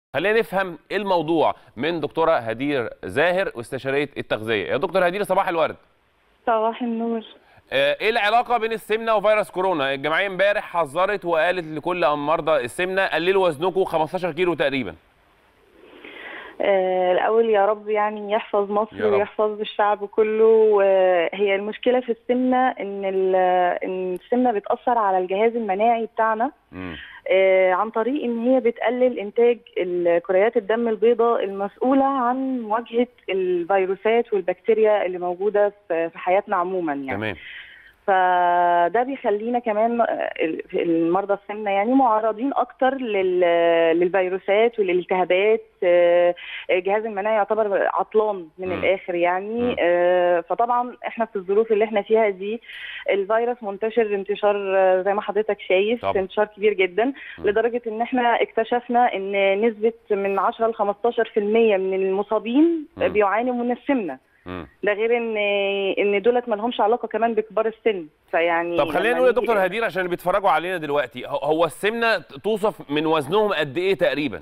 خلينا نفهم ايه الموضوع من دكتوره هدير زاهر واستشاريه التغذيه يا دكتور هدير صباح الورد صباح النور آه، ايه العلاقه بين السمنه وفيروس كورونا الجمعيه امبارح حذرت وقالت لكل مرضى السمنه قللوا وزنكم 15 كيلو تقريبا آه الأول يا رب يعني يحفظ مصر يا رب. ويحفظ الشعب كله وهي المشكلة في السمنة إن ال- إن السمنة بتأثر على الجهاز المناعي بتاعنا مم. آه عن طريق إن هي بتقلل إنتاج ال- كريات الدم البيضاء المسؤولة عن مواجهة الفيروسات والبكتيريا اللي موجودة في في حياتنا عموما يعني تمام فده بيخلينا كمان آه، ال- المرضى السمنه يعني معرضين اكتر لل- للفيروسات وللالتهابات آه، الجهاز المناعي يعتبر عطلان من مم. الاخر يعني مم. آه، فطبعا احنا في الظروف اللي احنا فيها دي الفيروس منتشر انتشار آه، زي ما حضرتك شايف طبعا. انتشار كبير جدا مم. لدرجه ان احنا اكتشفنا ان نسبه من 10 ل 15% من المصابين مم. بيعانوا من السمنه مم. ده غير ان ان دولت ما لهمش علاقه كمان بكبار السن فيعني طب خلينا لما نقول يا نيجي- دكتور هدير عشان اللي بيتفرجوا علينا دلوقتي هو- هو السمنه توصف من وزنهم قد ايه تقريبا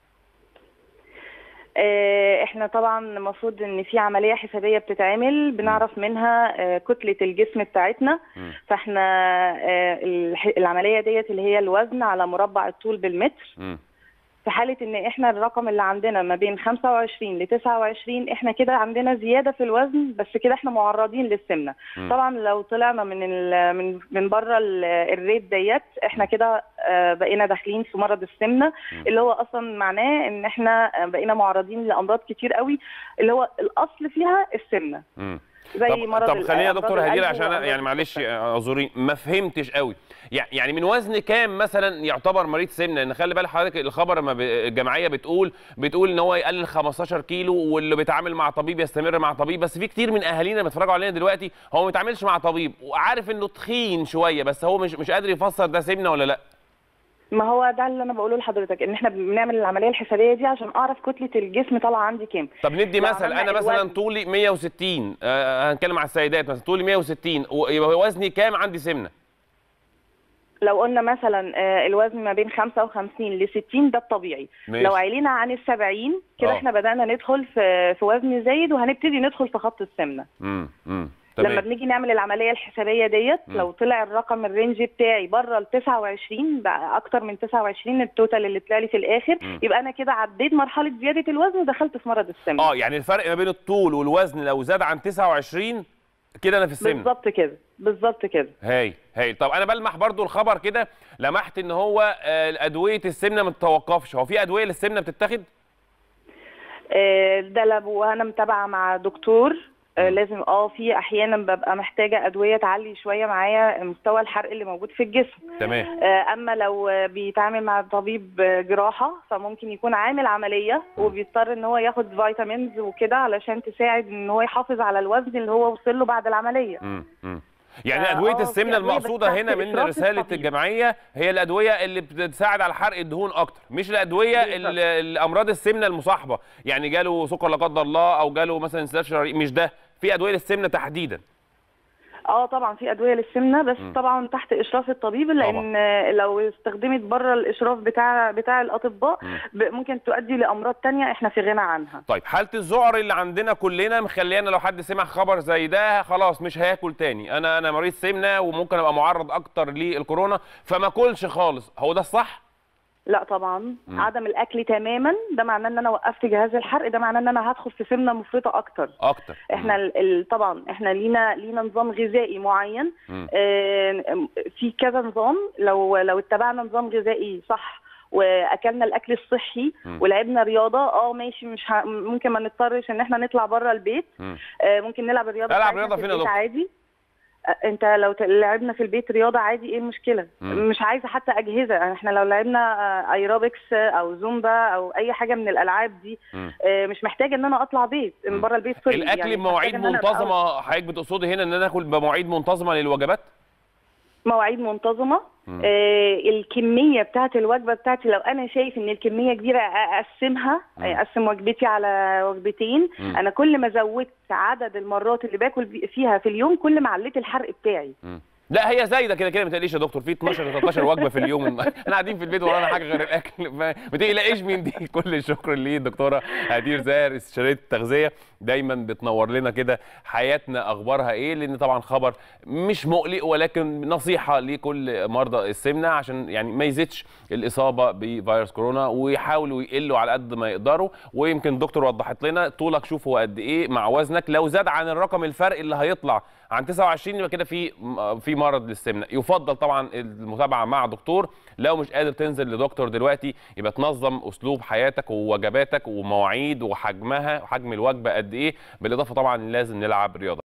آه، احنا طبعا المفروض ان في عمليه حسابيه بتتعمل بنعرف منها آه، كتله الجسم بتاعتنا مم. فاحنا آه، الح- العمليه ديت اللي هي الوزن على مربع الطول بالمتر مم. في حاله ان احنا الرقم اللي عندنا ما بين 25 ل 29 احنا كده عندنا زياده في الوزن بس كده احنا معرضين للسمنه مم. طبعا لو طلعنا من ال من من بره ال- الريت ديت احنا كده آه، بقينا داخلين في مرض السمنه مم. اللي هو اصلا معناه ان احنا آه، بقينا معرضين لامراض كتير قوي اللي هو الاصل فيها السمنه مم. زي طب مرض طب ال- خلينا يا أمراض دكتور هدير القلب عشان أنا وأمراض يعني معلش السكر. اعذري ما فهمتش قوي يع- يعني من وزن كام مثلا يعتبر مريض سمنه ان خلي بال حضرتك الخبر لما ب- الجمعيه بتقول بتقول ان هو يقلل 15 كيلو واللي بيتعامل مع طبيب يستمر مع طبيب بس في كتير من اهالينا بيتفرجوا علينا دلوقتي هو ما بيتعاملش مع طبيب وعارف انه تخين شويه بس هو مش مش قادر يفسر ده سمنه ولا لا ما هو ده اللي انا بقوله لحضرتك ان احنا بنعمل العمليه الحسابيه دي عشان اعرف كتله الجسم طالعه عندي كام طب ندي لو مثل عملنا انا مثلا الوزن. طولي 160 آه هنتكلم على السيدات مثلا طولي 160 ويبقى وزني كام عندي سمنه لو قلنا مثلا آه، الوزن ما بين 55 ل 60 ده الطبيعي ماشي. لو علينا عن ال 70 كده آه. احنا بدانا ندخل في في وزن زايد وهنبتدي ندخل في خط السمنه امم امم لما تمام بنيجي نعمل العمليه الحسابيه ديت مم. لو طلع الرقم الرينج بتاعي بره ال 29 بقى اكتر من 29 التوتال اللي طلع لي في الاخر مم. يبقى انا كده عديت مرحله زياده الوزن ودخلت في مرض السمنه اه يعني الفرق ما بين الطول والوزن لو زاد عن 29 كده انا في السمنه بالظبط كده بالظبط كده هاي هاي طب انا بلمح برضو الخبر كده لمحت ان هو آه، ادويه السمنه ما بتتوقفش هو في ادويه للسمنه بتتاخد آه، ده لو وانا متابعه مع دكتور آه، مم. لازم اه في احيانا ببقى محتاجه ادويه تعلي شويه معايا مستوى الحرق اللي موجود في الجسم تمام آه، اما لو آه، بيتعامل مع طبيب آه، جراحه فممكن يكون عامل عمليه وبيضطر ان هو ياخد فيتامينز وكده علشان تساعد ان هو يحافظ على الوزن اللي هو وصل له بعد العمليه امم امم يعني آه، ادويه آه، في السمنه أدوية المقصوده بس هنا تحت من إشراف رساله الطبيب. الجمعيه هي الادويه اللي بتساعد على حرق الدهون اكتر مش الادويه بالظبط. ال- الامراض السمنه المصاحبه يعني جاله سكر لا قدر الله او جاله مثلا انسداد شرايين مش ده في ادويه للسمنه تحديدا اه طبعا في ادويه للسمنه بس مم. طبعا تحت اشراف الطبيب لان آه، لو استخدمت بره الاشراف بتاع بتاع الاطباء مم. ب- ممكن تؤدي لامراض تانية احنا في غنى عنها طيب حاله الذعر اللي عندنا كلنا مخليانا لو حد سمع خبر زي ده خلاص مش هياكل تاني انا انا مريض سمنه وممكن ابقى معرض اكتر للكورونا فما اكلش خالص هو ده الصح لا طبعا مم. عدم الاكل تماما ده معناه ان انا وقفت جهاز الحرق ده معناه ان انا هدخل في سمنه مفرطه اكتر اكتر احنا ال- ال- طبعا احنا لينا لينا نظام غذائي معين مم. آه، في كذا نظام لو لو اتبعنا نظام غذائي صح واكلنا الاكل الصحي مم. ولعبنا رياضه اه ماشي مش ه... ممكن ما نضطرش ان احنا نطلع بره البيت مم. آه، ممكن نلعب الرياضه ألعب بتاعتنا رياضة في فين يا البيت دكتور؟ عادي آه، انت لو ت- لعبنا في البيت رياضه عادي ايه المشكله مم. مش عايزه حتى اجهزه يعني احنا لو لعبنا آه، ايروبكس او زومبا او اي حاجه من الالعاب دي مم. آه، مش محتاجه ان انا اطلع بيت مم. من بره البيت سوري الاكل يعني بمواعيد محتاجة إن أنا أبقى منتظمه حضرتك بتقصدي هنا ان انا اكل بمواعيد منتظمه للوجبات مواعيد منتظمه مم. آه الكميه بتاعت الوجبه بتاعتي لو انا شايف ان الكميه كبيره اقسمها مم. اقسم وجبتي على وجبتين مم. انا كل ما زودت عدد المرات اللي باكل بي- فيها في اليوم كل ما عليت الحرق بتاعي مم. لا هي زايده كده كده ما تقلقيش يا دكتور في 12 13 وجبه في اليوم احنا قاعدين في البيت ورانا حاجه غير الاكل ما تقلقيش من دي كل الشكر للدكتوره هدير زاهر استشاريه التغذيه دايما بتنور لنا كده حياتنا اخبارها ايه لان طبعا خبر مش مقلق ولكن نصيحه لكل مرضى السمنه عشان يعني ما يزيدش الاصابه بفيروس كورونا ويحاولوا يقلوا على قد ما يقدروا ويمكن الدكتور وضحت لنا طولك شوف هو قد ايه مع وزنك لو زاد عن الرقم الفرق اللي هيطلع عن 29 يبقى كده في في مرض للسمنه يفضل طبعا المتابعه مع دكتور لو مش قادر تنزل لدكتور دلوقتي يبقى تنظم اسلوب حياتك ووجباتك ومواعيد وحجمها وحجم الوجبه قد ايه بالاضافه طبعا لازم نلعب رياضه